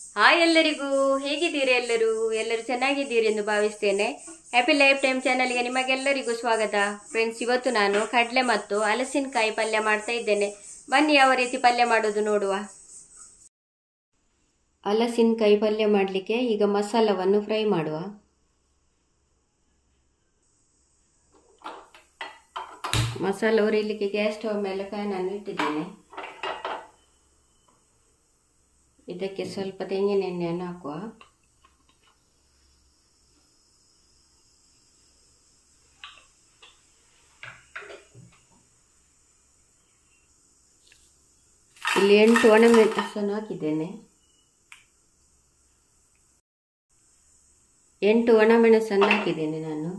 hi ಎಲ್ಲರಿಗೂ ಹೇಗಿದ್ದೀರಿ ಎಲ್ಲರೂ ಎಲ್ಲರೂ ಚೆನ್ನಾಗಿದ್ದೀರಿ ಎಂದು ಭಾವಿಸ್ತೇನೆ ಹ್ಯಾಪಿ ಲೈಫ್ ಟೈಮ್ ಚಾನಲ್ಗೆ ನಿಮಗೆಲ್ಲರಿಗೂ ಸ್ವಾಗತ ಫ್ರೆಂಡ್ಸ್ ಇವತ್ತು ನಾನು ಕಡಲೆ ಮತ್ತು ಹಲಸಿನಕಾಯಿ ಪಲ್ಯ ಮಾಡ್ತಾ ಇದ್ದೇನೆ ಬನ್ನಿ ಯಾವ ರೀತಿ ಪಲ್ಯ ಮಾಡೋದು ನೋಡುವ ಹಲಸಿನಕಾಯಿ ಪಲ್ಯ ಮಾಡಲಿಕ್ಕೆ ಈಗ ಮಸಾಲವನ್ನು ಫ್ರೈ ಮಾಡುವ ಮಸಾಲ ಹುರಿಲಿಕ್ಕೆ ಗ್ಯಾಸ್ ಸ್ಟವ್ ಮೇಲೆ ಫ್ಯಾನನ್ನು ಇಟ್ಟಿದ್ದೇನೆ ಇದಕ್ಕೆ ಸ್ವಲ್ಪ ತೆಂಗಿನ ಎಣ್ಣೆಯನ್ನು ಹಾಕುವ ಇಲ್ಲಿ ಎಂಟು ಒಣಮೆಣಸನ್ನು ಹಾಕಿದ್ದೇನೆ ಎಂಟು ಒಣಮೆಣಸನ್ನು ಹಾಕಿದ್ದೇನೆ ನಾನು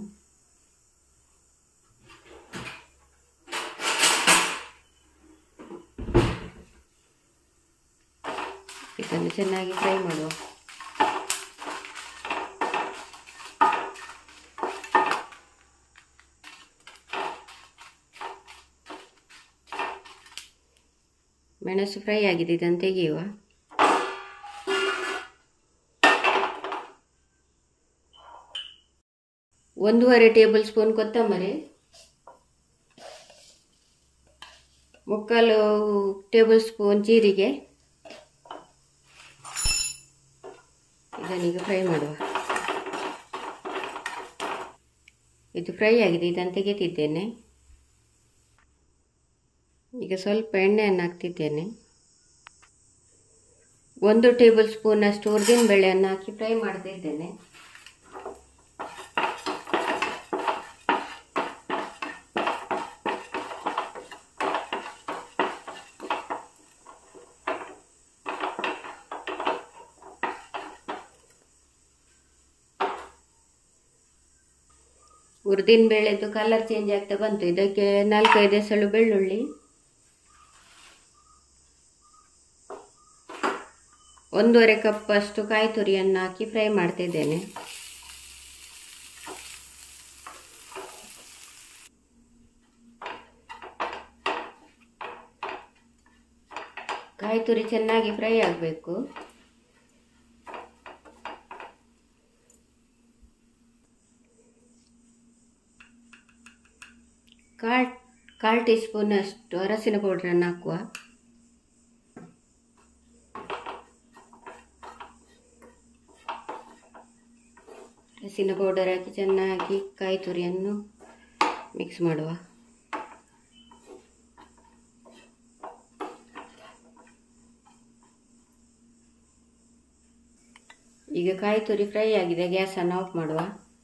ಇದನ್ನು ಚೆನ್ನಾಗಿ ಫ್ರೈ ಮಾಡುವ ಮೆಣಸು ಫ್ರೈ ಆಗಿದೆ ಇದನ್ನು ತೆಗೆಯುವ ಒಂದೂವರೆ ಟೇಬಲ್ ಸ್ಪೂನ್ ಕೊತ್ತಂಬರಿ ಮುಕ್ಕಾಲು ಟೇಬಲ್ ಸ್ಪೂನ್ ಜೀರಿಗೆ ಇದನ್ನೀಗ ಫ್ರೈ ಮಾಡುವ ಇದು ಫ್ರೈ ಆಗಿದೆ ಇದನ್ನು ತೆಗೆತಿದ್ದೇನೆ ಈಗ ಸ್ವಲ್ಪ ಎಣ್ಣೆಯನ್ನು ಹಾಕ್ತಿದ್ದೇನೆ ಒಂದು ಟೇಬಲ್ ಸ್ಪೂನಷ್ಟು ಉದ್ದಿನ ಬೇಳೆಯನ್ನು ಹಾಕಿ ಫ್ರೈ ಮಾಡ್ತಿದ್ದೇನೆ ಉರ್ದಿನ ಬೇಳೆದು ಕಲರ್ ಚೇಂಜ್ ಆಗ್ತಾ ಬಂತು ಇದಕ್ಕೆ ನಾಲ್ಕೈದು ಎಸಳು ಬೆಳ್ಳುಳ್ಳಿ ಒಂದೂವರೆ ಕಪ್ ಅಷ್ಟು ಕಾಯಿ ತುರಿಯನ್ನು ಹಾಕಿ ಫ್ರೈ ಮಾಡ್ತಿದ್ದೇನೆ ಕಾಯಿ ತುರಿ ಚೆನ್ನಾಗಿ ಫ್ರೈ ಆಗಬೇಕು ಕಾಲ್ ಕಾಲು ಟೀ ಸ್ಪೂನ್ ಅಷ್ಟು ಅರಸಿನ ಪೌಡ್ರನ್ನು ಹಾಕುವ ಅರಸಿನ ಪೌಡರ್ ಹಾಕಿ ಚೆನ್ನಾಗಿ ಕಾಯಿ ತುರಿಯನ್ನು ಮಿಕ್ಸ್ ಮಾಡುವ ಈಗ ಕಾಯಿ ತುರಿ ಫ್ರೈ ಆಗಿದೆ ಗ್ಯಾಸನ್ನು ಆಫ್ ಮಾಡುವ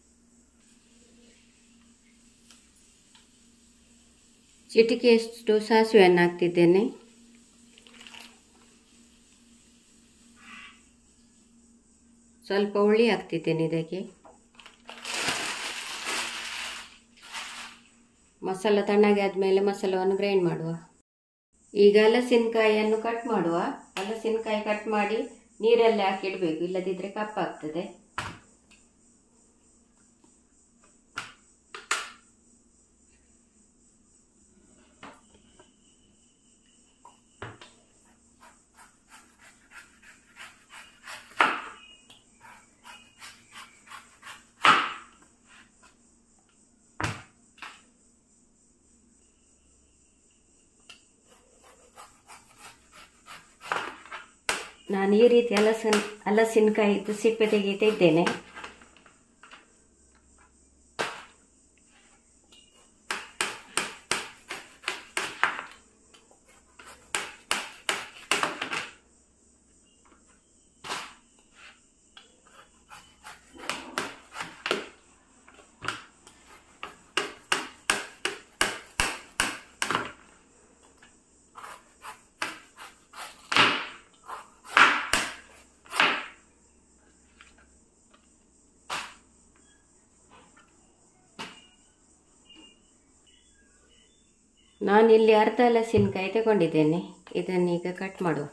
ಚಿಟಿಕೆಯಷ್ಟು ಸಾಸಿವೆಯನ್ನು ಹಾಕ್ತಿದ್ದೇನೆ ಸ್ವಲ್ಪ ಹುಳಿ ಹಾಕ್ತಿದ್ದೇನೆ ಇದಕ್ಕೆ ಮಸಾಲ ತಣ್ಣಗೆ ಆದಮೇಲೆ ಮಸಾಲವನ್ನು ಗ್ರೈಂಡ್ ಮಾಡುವ ಈಗ ಹಲಸಿನಕಾಯಿಯನ್ನು ಕಟ್ ಮಾಡುವ ಹಲಸಿನಕಾಯಿ ಕಟ್ ಮಾಡಿ ನೀರಲ್ಲಿ ಹಾಕಿ ಇಡಬೇಕು ಇಲ್ಲದಿದ್ದರೆ ಕಪ್ಪಾಗ್ತದೆ ನಾನು ಈ ರೀತಿ ಹಲಸಿನ ಹಲಸಿನಕಾಯಿದು ಸಿಪ್ಪೆ ತೆಗೀತಾ ಇದ್ದೇನೆ ನಾನಿಲ್ಲಿ ಅರ್ಧ ಹಲಸಿನಕಾಯಿ ತಗೊಂಡಿದ್ದೇನೆ ಇದನ್ನೀಗ ಕಟ್ ಮಾಡುವ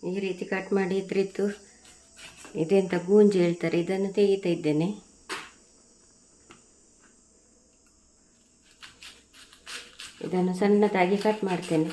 ಈ ರೀತಿ ಕಟ್ ಮಾಡಿ ಇದ್ರಿತ್ತು ಇದೆಂತ ಗೂಂಜಿ ಹೇಳ್ತಾರೆ ಇದನ್ನು ತೆಗಿತಾ ಇದ್ದೇನೆ ಇದನ್ನು ಸಣ್ಣದಾಗಿ ಕಟ್ ಮಾಡ್ತೇನೆ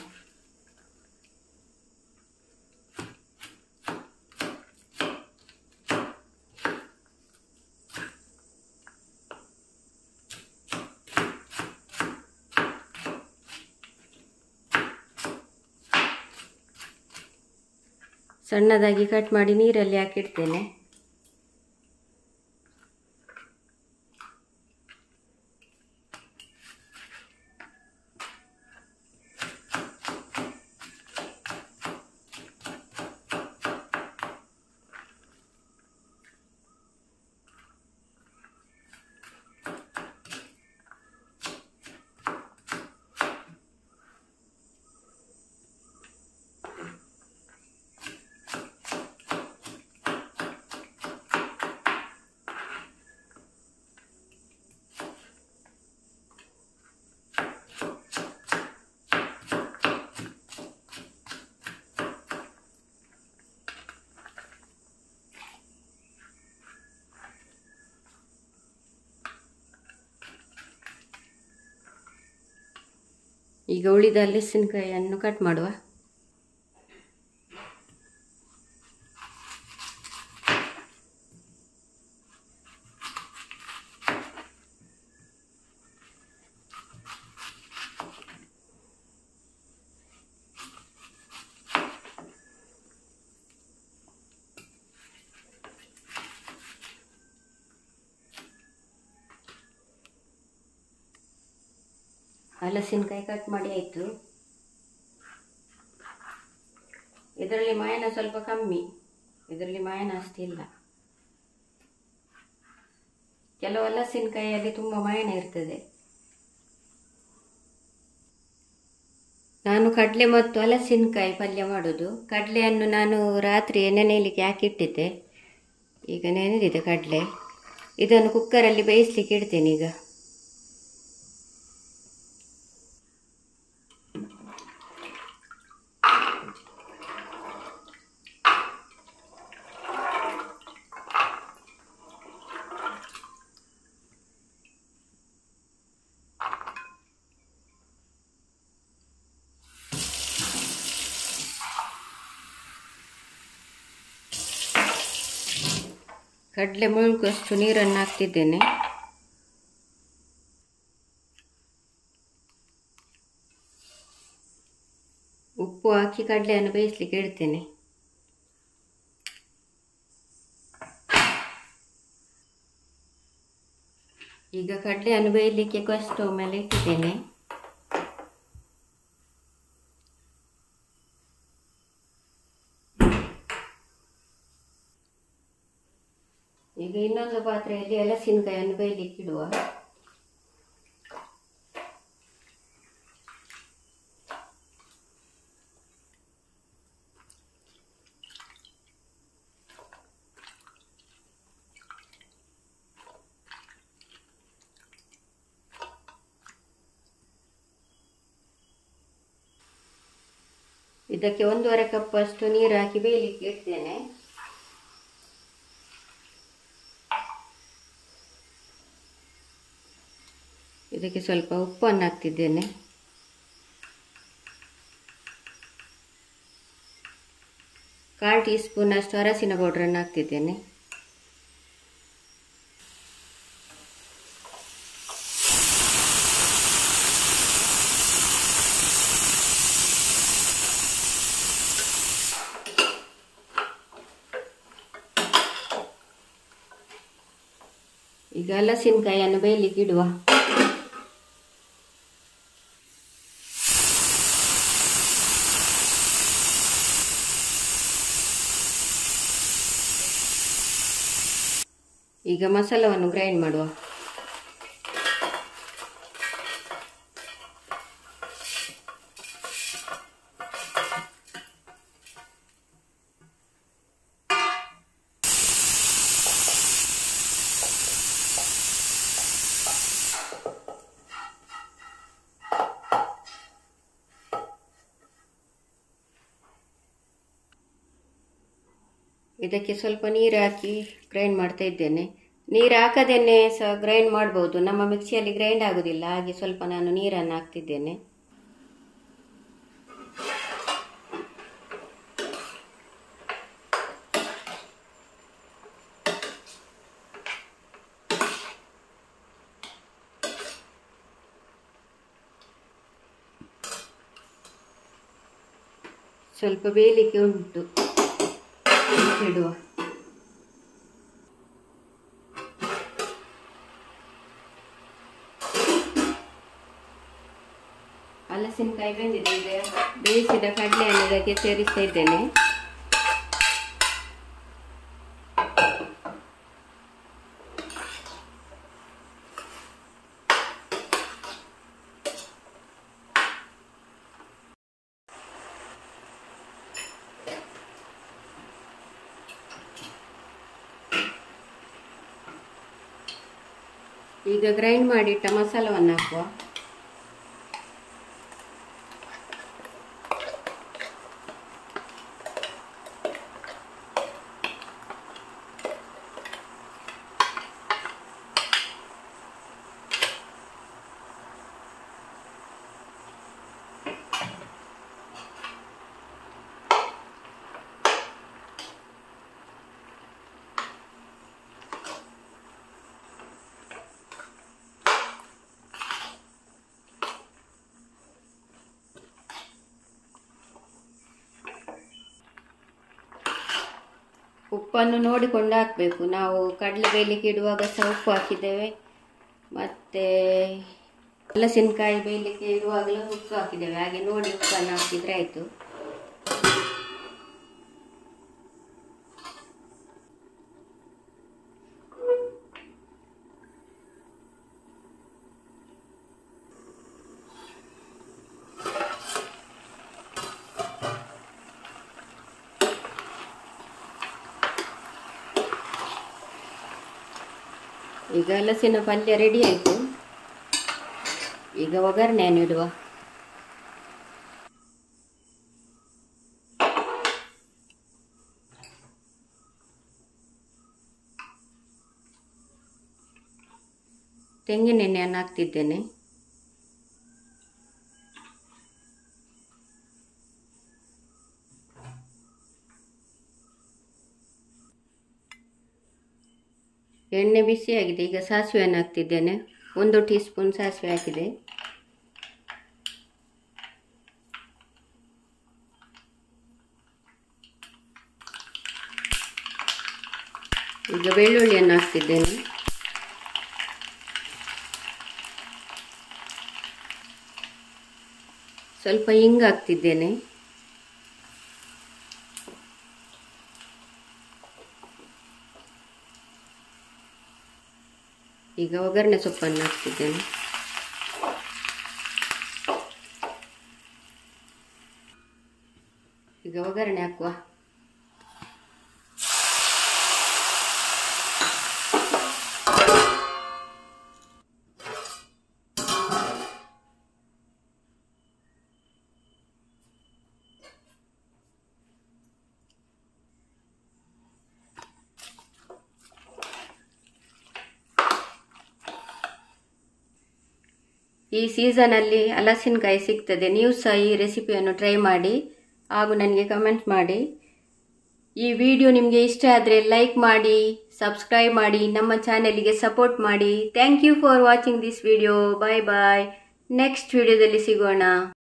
ಸಣ್ಣದಾಗಿ ಕಟ್ ಮಾಡಿ ನೀರಲ್ಲಿ ಹಾಕಿಡ್ತೇನೆ ಈಗ ಉಳಿದ ಹಲಸಿನಕಾಯಿಯನ್ನು ಕಟ್ ಮಾಡುವ ಹಲಸಿನಕಾಯಿ ಕಟ್ ಮಾಡಿ ಆಯಿತು ಇದರಲ್ಲಿ ಮಾಯನ ಸ್ವಲ್ಪ ಕಮ್ಮಿ ಇದರಲ್ಲಿ ಮಾಯನ ಅಷ್ಟಿಲ್ಲ ಕೆಲವು ಹಲಸಿನಕಾಯಿಯಲ್ಲಿ ತುಂಬ ಮಾಯನ ಇರ್ತದೆ ನಾನು ಕಡಲೆ ಮತ್ತು ಹಲಸಿನಕಾಯಿ ಪಲ್ಯ ಮಾಡೋದು ಕಡಲೆಯನ್ನು ನಾನು ರಾತ್ರಿ ನೆನೆಯಲಿಕ್ಕೆ ಹಾಕಿಟ್ಟಿದ್ದೆ ಈಗ ನೆನೆದಿದೆ ಕಡಲೆ ಇದನ್ನು ಕುಕ್ಕರಲ್ಲಿ ಬೇಯಿಸ್ಲಿಕ್ಕೆ ಇಡ್ತೇನೆ ಈಗ ಕಡಲೆ ಮುಳುಗುವಷ್ಟು ನೀರನ್ನು ಹಾಕ್ತಿದ್ದೇನೆ ಉಪ್ಪು ಹಾಕಿ ಕಡಲೆಯನ್ನು ಬೇಯಿಸ್ಲಿಕ್ಕೆ ಇಡ್ತೇನೆ ಈಗ ಕಡಲೆಯನ್ನು ಬೇಯಲಿಕ್ಕೆ ಸ್ಟವ್ ಮೇಲೆ ಇಟ್ಟಿದ್ದೇನೆ ಈಗ ಇನ್ನೊಂದು ಪಾತ್ರೆಯಲ್ಲಿ ಹಲಸಿನಕಾಯಿಯನ್ನು ಬೇಯಲಿಕ್ಕೆ ಇಡುವ ಇದಕ್ಕೆ ಒಂದೂವರೆ ಕಪ್ ಅಷ್ಟು ನೀರು ಹಾಕಿ ಬೇಯಲಿಕ್ಕೆ ಇಡ್ತೇನೆ ಇದಕ್ಕೆ ಸ್ವಲ್ಪ ಉಪ್ಪನ್ನು ಹಾಕ್ತಿದ್ದೇನೆ ಕಾಲು ಟೀ ಸ್ಪೂನ್ ಅಷ್ಟು ಅರಸಿನ ಪೌಡ್ರನ್ನು ಹಾಕ್ತಿದ್ದೇನೆ ಈಗ ಹಲಸಿನಕಾಯಿಯನ್ನು ಬೇಯಲಿಕ್ಕೆ ಇಡುವ ಈಗ ಮಸಾಲವನ್ನು ಗ್ರೈಂಡ್ ಮಾಡುವ ಇದಕ್ಕೆ ಸ್ವಲ್ಪ ನೀರು ಹಾಕಿ ಗ್ರೈಂಡ್ ಮಾಡ್ತಾ ಇದ್ದೇನೆ ನೀರು ಹಾಕದೇನೆ ಸಹ ಗ್ರೈಂಡ್ ಮಾಡ್ಬೋದು ನಮ್ಮ ಮಿಕ್ಸಿಯಲ್ಲಿ ಗ್ರೈಂಡ್ ಆಗೋದಿಲ್ಲ ಹಾಗೆ ಸ್ವಲ್ಪ ನಾನು ನೀರನ್ನು ಹಾಕ್ತಿದ್ದೇನೆ ಸ್ವಲ್ಪ ಬೇಯಲಿಕ್ಕೆ ಉಂಟು ಇಡುವ ಹಲಸಿನಕಾಯಿ ಬೆಂದಿದೆ ಈಗ ಬೇಯಿಸಿದ ಕಡಲೆಯನ್ನು ಇದಕ್ಕೆ ಸೇರಿಸ್ತಾ ಇದ್ದೇನೆ ಈಗ ಗ್ರೈಂಡ್ ಮಾಡಿಟ್ಟ ಮಸಾಲವನ್ನು ಹಾಕುವ ಉಪ್ಪನ್ನು ನೋಡಿಕೊಂಡು ಹಾಕಬೇಕು ನಾವು ಕಡಲೆ ಬೇಯಲಿಕ್ಕೆ ಇಡುವಾಗ ಸಹ ಉಪ್ಪು ಹಾಕಿದ್ದೇವೆ ಮತ್ತು ಹಲಸಿನಕಾಯಿ ಬೇಯಲಿಕ್ಕೆ ಇಡುವಾಗಲೂ ಉಪ್ಪು ಹಾಕಿದ್ದೇವೆ ಹಾಗೆ ನೋಡಿ ಉಪ್ಪನ್ನು ಹಾಕಿದರೆ ಆಯಿತು ಈಗ ಹಲಸಿನ ಪಲ್ಯ ರೆಡಿ ಆಯಿತು ಈಗ ಒಗ್ಗರಣೆಯನ್ನು ಇಡುವ ತೆಂಗಿನೆಣ್ಣೆಯನ್ನು ಹಾಕ್ತಿದ್ದೇನೆ ಎಣ್ಣೆ ಬಿಸಿಯಾಗಿದೆ ಈಗ ಸಾಸಿವೆಯನ್ನು ಹಾಕ್ತಿದ್ದೇನೆ ಒಂದು ಟೀ ಸ್ಪೂನ್ ಸಾಸಿವೆ ಹಾಕಿದೆ ಈಗ ಬೆಳ್ಳುಳ್ಳಿಯನ್ನು ಹಾಕ್ತಿದ್ದೇನೆ ಸ್ವಲ್ಪ ಹಿಂಗ್ ಹಾಕ್ತಿದ್ದೇನೆ ಈಗ ಒಗ್ಗರಣೆ ಸೊಪ್ಪನ್ನು ಹಾಕ್ತಿದ್ದೇನೆ ಈಗ ಒಗ್ಗರಣೆ ಹಾಕುವ ಈ ಸೀಸನಲ್ಲಿ ಹಲಸಿನಕಾಯಿ ಸಿಗ್ತದೆ ನೀವು ಸಹ ಈ ರೆಸಿಪಿಯನ್ನು ಟ್ರೈ ಮಾಡಿ ಹಾಗೂ ನನಗೆ ಕಮೆಂಟ್ ಮಾಡಿ ಈ ವಿಡಿಯೋ ನಿಮಗೆ ಇಷ್ಟ ಆದರೆ ಲೈಕ್ ಮಾಡಿ ಸಬ್ಸ್ಕ್ರೈಬ್ ಮಾಡಿ ನಮ್ಮ ಚಾನೆಲ್ಗೆ ಸಪೋರ್ಟ್ ಮಾಡಿ thank you for watching this video bye bye next ವಿಡಿಯೋದಲ್ಲಿ ಸಿಗೋಣ